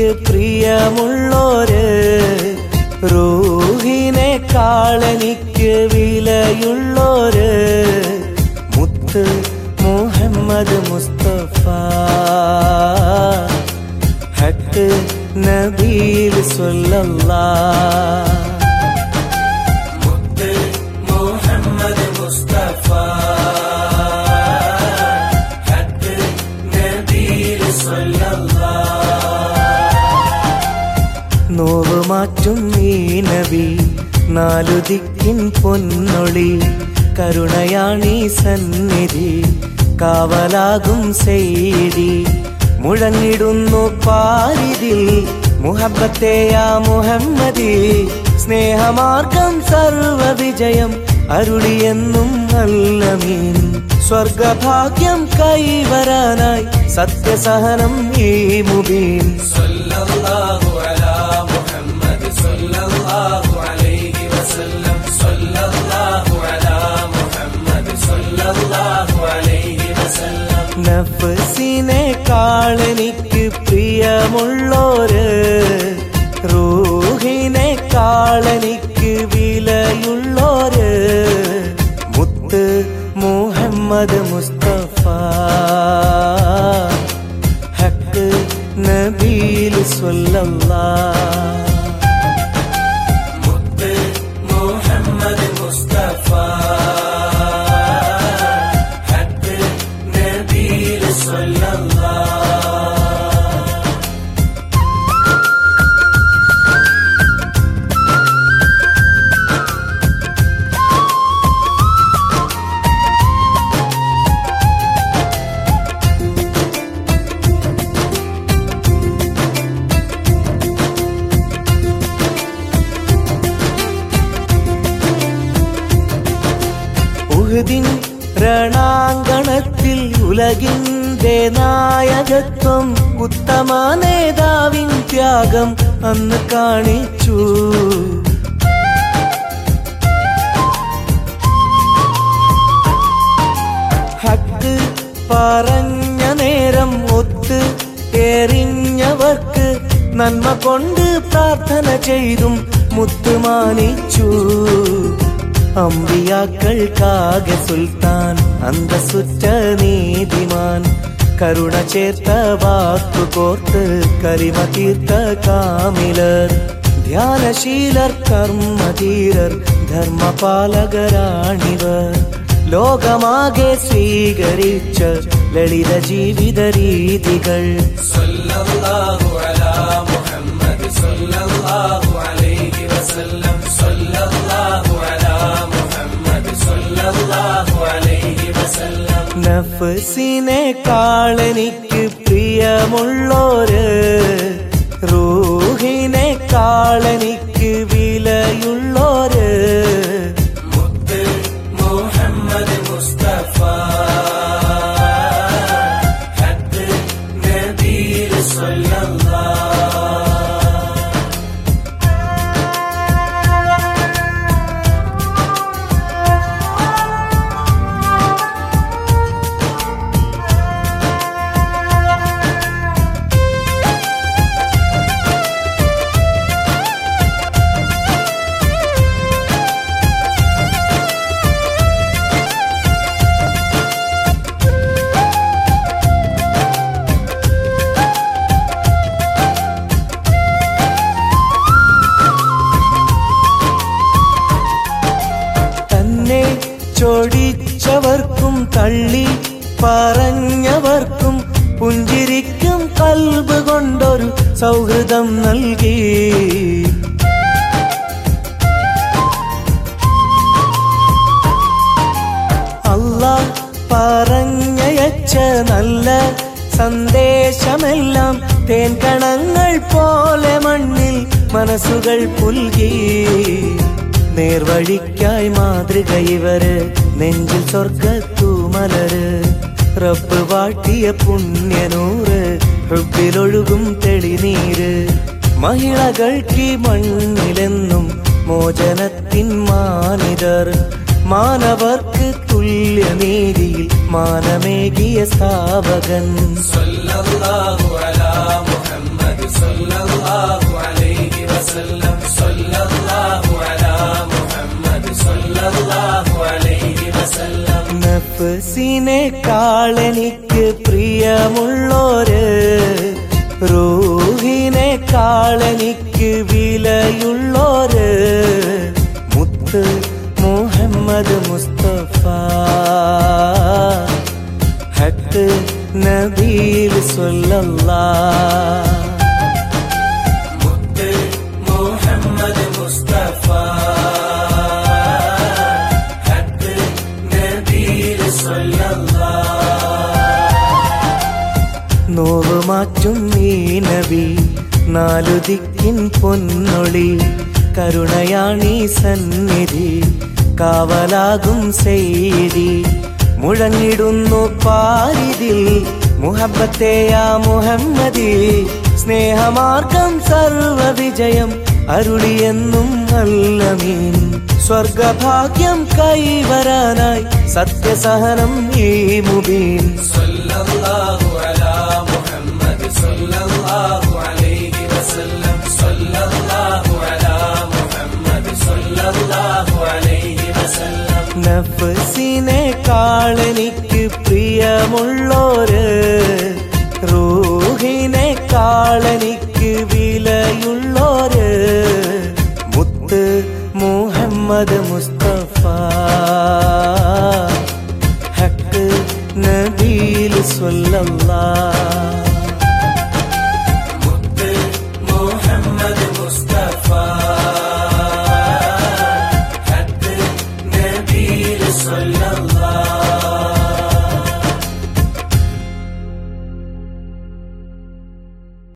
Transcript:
പ്രിയമുള്ളോര് റൂഹിനെക്കാളെനിക്ക് വിലയുള്ളോര് മുത്ത് മുഹമ്മദ് മുസ്തഫ ഹക്ക് നബീൽ സ്വല്ലല്ലാ മുത്ത് മുഹമ്മദ് മുസ്തഫ ഹക്ക് നബീൽ സ്വല്ലല്ലാ നോവ് മാറ്റും ഈ നബി നാലു ദിക്കിൻ പൊന്നൊളി കരുണയാണീ സന്നിധി കാവലാകും സെയ്തി മുഴങ്ങിടുന്നു പാരിതിൽ മുഹബത്തെയാ മുഹമ്മദി സ്നേഹമാർഗം സർവ വിജയം അരുളിയെന്നും നല്ല മീൻ സ്വർഗഭാഗ്യം കൈവരാനായി സത്യസഹനം ഈ മുബീൻ സല്ലല്ലാഹു അലാ മുഹമ്മദ് സല്ലല്ലാഹു അലൈഹി വസല്ലം സല്ലല്ലാഹു അലാ മുഹമ്മദ് സല്ലല്ലാഹു അലൈഹി വസല്ലം നഫ്സിനെ കാളെനിക്ക് പ്രിയമുള്ളോര് റൂഹിനെ കാളെനിക്ക് വിലയുള്ളോര് മുത്ത് മുഹമ്മദ് മുസ്തഫ ഹക്ക് നബീൽ സ്വല്ലല്ലാ മുത്ത് മുഹമ്മദ് മുസ്തഫ ഹക്ക് നബീൽ സ്വല്ലല്ലാ ഉഹുദിൻ രണാങ്കണത്തിൽ ഉലകിന്റെ നായകത്വം ഉത്തമ നേതാവിൻ ത്യാഗം അന്ന് കാണിച്ചു ഹക്ക് പറഞ്ഞ നേരം ഒത്ത് എറിഞ്ഞവർക്ക് നന്മ കൊണ്ട് പ്രാർത്ഥന ചെയ്തും മുത്തുമാനിച്ചു അമ്പിയാക്കൾക്കാകെ സുൽത്താൻ അന്തസുറ്റ നീതിമാൻ കരുണ ചേർത്ത വാക്കു കോർത്ത് കരിമ തീർത്ത കാമിലർ ധ്യാനശീലർ കർമ്മധീരർ ധർമ്മപാലകരാണിവർ ലോകമാകെ സ്വീകരിച്ച ലളിത ജീവിത രീതികൾ സല്ലല്ലാഹു അലാ മുഹമ്മദ് സല്ലല്ലാഹു അലൈഹി വസല്ലം സല്ലല്ലാഹു അലാ മുഹമ്മദ് സല്ലല്ലാഹു അലൈഹി വസല്ലം നഫ്സിനെ കാളെനിക്ക് പ്രിയമുള്ളോര് റൂഹിനെ കാളെനിക്ക് വിലയുള്ളോര് മുത്ത് മുഹമ്മദ് മുസ്തഫ ഹക്ക് നബീൽ സ്വല്ലല്ലാ തന്നെ ചൊടിച്ചവർക്കും തള്ളി പറഞ്ഞവർക്കും പുഞ്ചിരിക്കും കൽബ് കൊണ്ടൊരു സൗഹൃദം നൽകി അല്ല പറഞ്ഞയച്ച നല്ല സന്ദേശമെല്ലാം തേൻ കണങ്ങൾ പോലെ മണ്ണിൽ മനസ്സുകൾ പുൽകി നേർവഴിക്കായി മാതൃക ഇവര് നെഞ്ചിൽ സ്വർഗത്തു മലര് റബ്ബ് വാട്ടിയ പുണ്യനൂറ് ഹൃബിലൊഴുകും തെളിനീര് മഹിളകൾക്ക് ഈ മണ്ണിലെന്നും മോചനത്തിൻ മാനിതർ മാനവർക്ക് തുല്യ തുല്യനീതിയിൽ മാനമേകിയ സ്ഥാപകൻ സല്ലല്ലാഹു അലാ മുഹമ്മദ് സല്ലല്ലാഹു അലൈഹി വസല്ലം സല്ലല്ലാഹു അലാ മുഹമ്മദ് സല്ലല്ലാഹു അലൈഹി വസല്ലം നഫ്സിനെക്കാളെനിക്ക് പ്രിയമുള്ളോര് റൂഹിനെക്കാളെനിക്ക് വിലയുള്ളോര് മുത്ത് മുഹമ്മദ് മുസ്തഫ ഹക്ക് നബീൽ സ്വല്ലല്ലാ മുത്ത് മുഹമ്മദ് മുസ്തഫ ഹക്ക് നബീൽ സല്ലല്ലാഹു നോവ് മാറ്റും ഈ നബി നാലു ദിക്കിൻ പൊന്നൊളി കരുണയാണീ സന്നിധി കാവലാകും സെയ്തി മുഴങ്ങിടുന്നു പാരിതിൽ മുഹബത്തെയാ മുഹമ്മദി സ്നേഹമാർഗം സർവ വിജയം അരുളിയെന്നും അല്ലമീൻ സ്വർഗഭാഗ്യം കൈവരാനായി സത്യസഹനം ഈ മുബീൻ സല്ലല്ലാഹു അലാ മുഹമ്മദ് സല്ലല്ലാഹു അലൈഹി വസല്ലം സല്ലല്ലാഹു അലാ മുഹമ്മദ് സല്ലല്ലാഹു അലൈഹി വസല്ലം നഫ്സിനെക്കാളെനിക്ക് പ്രിയമുള്ളോര് റൂഹിനെക്കാളെനിക്ക് വിലയുള്ളോര് മുത്ത് മുഹമ്മദ് മുസ്തഫ ഹക്ക് നബീൽ സ്വല്ലല്ലാ മുത്ത് മുഹമ്മദ് മുസ്തഫ ഹക്ക് നബീൽ സല്ലല്ലാഹു